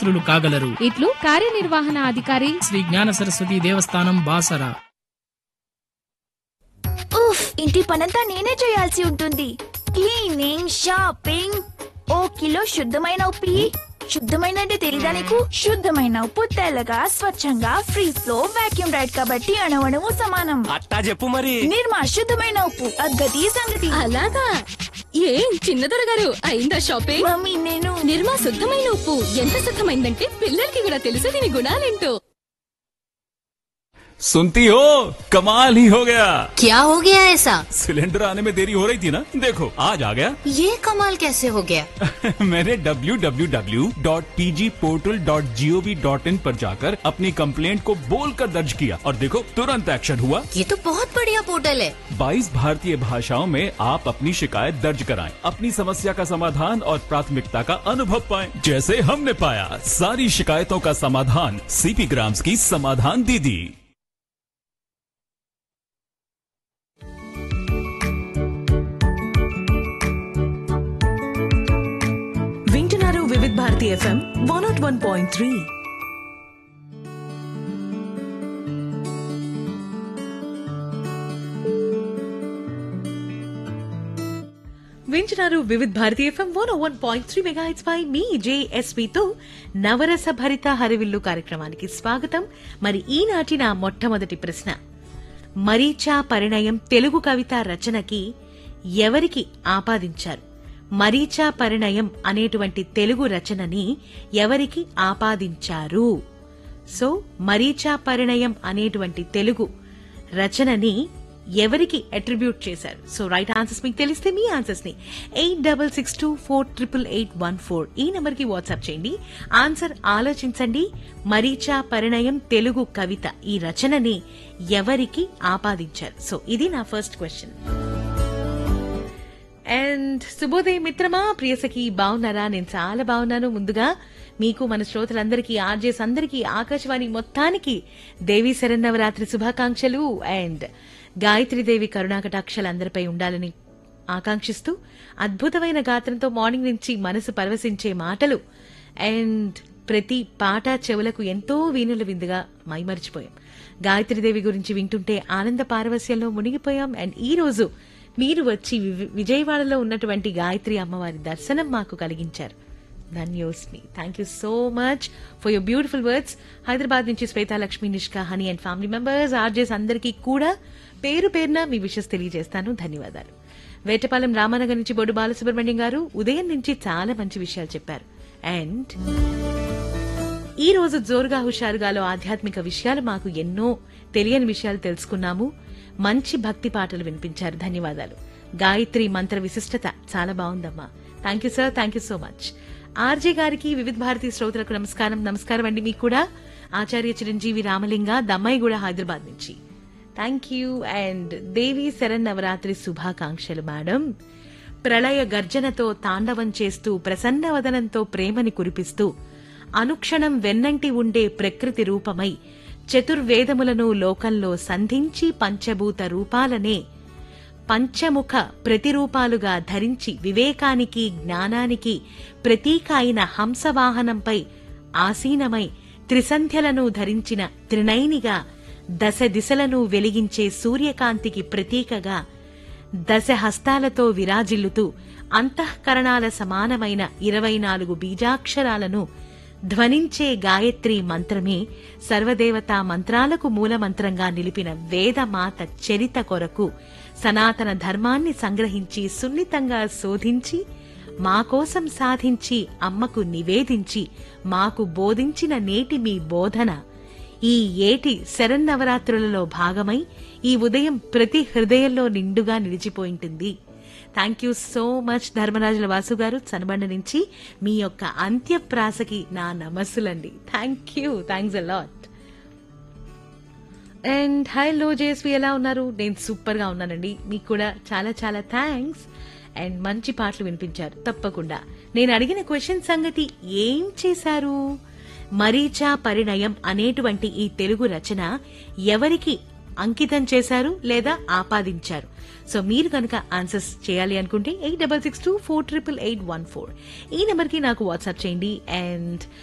పాత్రులు కాగలరు ఇట్లు కార్యనిర్వహణ అధికారి శ్రీ జ్ఞాన సరస్వతి దేవస్థానం బాసరా ఉఫ్ ఇంటి పనంతా నేనే చేయాల్సి ఉంటుంది క్లీనింగ్ షాపింగ్ ఓ కిలో శుద్ధమైన ఉప్పు ఇయ్యి. శుద్ధమైన అంటే తెలీదా నీకు శుద్ధమైన ఉప్పు తెల్లగా స్వచ్ఛంగా ఫ్రీ ఫ్లో వాక్యూమ్ రైడ్ కాబట్టి అణవణము సమానం అట్టా చెప్పు మరి నిర్మా శుద్ధమైన ఉప్పు అగ్గది సంగతి అలాగా ఏం చిన్నదొర గారు అయిందా షాపింగ్ మమ్మీ నేను నిర్మా శుద్ధమైన ఉప్పు ఎంత శుద్ధమైందంటే పిల్లలకి కూడా తెలుసు దీని గుణాలేంటో सुनती हो कमाल ही हो गया क्या हो गया ऐसा सिलेंडर आने में देरी हो रही थी ना देखो आज आ गया ये कमाल कैसे हो गया मैंने www.pgportal.gov.in पर जाकर अपनी कंप्लेंट को बोलकर दर्ज किया और देखो तुरंत एक्शन हुआ ये तो बहुत बढ़िया पोर्टल है 22 भारतीय भाषाओं में आप अपनी शिकायत दर्ज कराएं, अपनी समस्या का समाधान और प्राथमिकता का अनुभव पाएं, जैसे हमने पाया सारी शिकायतों का समाधान सीपी ग्राम्स की समाधान दीदी వింటున్నారు Vividh Bharati FM one nought one point three వింటున్నారు Vividh Bharati FM one one point three megahertz పై మీ జేఎస్పీతో నవరస భరిత హరివిల్లు కార్యక్రమానికి స్వాగతం మరి ఈనాటి నా మొట్టమొదటి ప్రశ్న మరీచా పరిణయం తెలుగు కవిత రచనకి ఎవరికి ఆపాదించారు మరీచా పరిణయం అనేటువంటి తెలుగు రచనని ఎవరికి ఆపాదించారు సో మరీచా పరిణయం అనేటువంటి తెలుగు రచనని ఎవరికి అట్రిబ్యూట్ చేశారు సో రైట్ ఆన్సర్స్ మీకు తెలిస్తే మీ ఆన్సర్స్ ని eight double six two four triple eight one four ఈ నెంబర్ కి వాట్సాప్ చేయండి ఆన్సర్ ఆలోచించండి మరీచా పరిణయం తెలుగు కవిత ఈ రచనని ఎవరికి ఆపాదించారు సో ఇది నా ఫస్ట్ క్వశ్చన్ అండ్ శుభోదయం మిత్రమా ప్రియసకి బాగున్నారా నేను చాలా బాగున్నాను ముందుగా మీకు మన శ్రోతలందరికీ ఆర్జేస్ అందరికీ ఆకాశవాణి మొత్తానికి దేవి శరన్నవరాత్రి శుభాకాంక్షలు అండ్ గాయత్రీదేవి కరుణాకటాక్షలు అందరిపై ఉండాలని ఆకాంక్షిస్తూ అద్భుతమైన గాత్రంతో మార్నింగ్ నుంచి మనసు పరవశించే మాటలు అండ్ ప్రతి పాట చెవులకు ఎంతో వీణుల విందుగా మైమరిచిపోయాం గాయత్రీదేవి గురించి వింటుంటే ఆనంద పారవస్యంలో మునిగిపోయాం అండ్ ఈ రోజు మీరు వచ్చి వి- విజయవాడలో ఉన్నటువంటి గాయత్రి అమ్మవారి దర్శనం మాకు కలిగించారు ధన్యోస్మి thank you so much for your beautiful words Hyderabad నుంచి Shwetalakshmi Nishka Honey and family members RJs అందరికీ కూడా పేరు పేరున మీ విషెస్ తెలియజేస్తాను ధన్యవాదాలు వేటపాలెం రామానగర్ నుంచి బొడ్డు బాలసుబ్రహ్మణ్యం గారు ఉదయం నుంచి చాలా మంచి విషయాలు చెప్పారు అండ్ ఈ రోజు జోరుగా హుషారుగాలో ఆధ్యాత్మిక విషయాలు మాకు ఎన్నో తెలియని విషయాలు తెలుసుకున్నాము మంచి భక్తి పాటలు వినిపించారు ధన్యవాదాలు గాయత్రి మంత్ర విశిష్టత చాలా బాగుందమ్మా thank you sir thank you so much RJ గారికి వివిధ భారతీ శ్రోతలకు నమస్కారం నమస్కారం అండి మీకు కూడా ఆచార్య చిరంజీవి రామలింగ దమ్మాయిగూడ హైదరాబాద్ నుంచి thank you and Devi Saran Navaratri శుభాకాంక్షలు మేడం ప్రళయ గర్జనతో తాండవం చేస్తూ ప్రసన్నవదనంతో ప్రేమని కురిపిస్తూ అనుక్షణం వెన్నంటి ఉండే ప్రకృతి రూపమై చతుర్వేదములను లోకంలో సంధించి పంచభూత రూపాలనే పంచముఖ ప్రతిరూపాలుగా ధరించి వివేకానికి జ్ఞానానికి ప్రతీక అయిన హంసవాహనంపై ఆసీనమై త్రిసంధ్యలను ధరించిన త్రినైనిగా దశ దిశలను వెలిగించే సూర్యకాంతికి ప్రతీకగా దశ హస్తాలతో విరాజిల్లుతూ అంతఃకరణాల సమానమైన ఇరవై నాలుగు బీజాక్షరాలను ధ్వనించే గాయత్రి మంత్రమే సర్వదేవతా మంత్రాలకు మూలమంత్రంగా నిలిపిన వేదమాత చరిత కొరకు సనాతన ధర్మాన్ని సంగ్రహించి సున్నితంగా శోధించి మా కోసం సాధించి అమ్మకు నివేదించి మాకు బోధించిన నేటి మీ బోధన ఈ ఏటి శరన్నవరాత్రులలో భాగమై ఈ ఉదయం ప్రతి హృదయంలో నిండుగా నిలిచిపోయింటుంది థ్యాంక్ యూ సో మచ్ ధర్మరాజుల వాసు గారు చనబండ నుంచి మీ యొక్క అంత్యప్రాసకి నా నమస్సులండి thank you thanks a lot and hello JSV ఎలా ఉన్నారు నేను సూపర్ గా ఉన్నానండి మీకు కూడా చాలా చాలా థ్యాంక్స్ అండ్ మంచి పాటలు వినిపించారు తప్పకుండా నేను అడిగిన క్వశ్చన్ సంగతి ఏం చేశారు మరీచా పరిణయం అనేటువంటి ఈ తెలుగు రచన ఎవరికి అంకితం చేశారు లేదా ఆపాదించారు సో మీరు కనుక ఆన్సర్స్ చేయాలి అనుకుంటే eight double six two four triple eight one four ఈ నెంబర్కి నాకు వాట్సాప్ చేయండి అండ్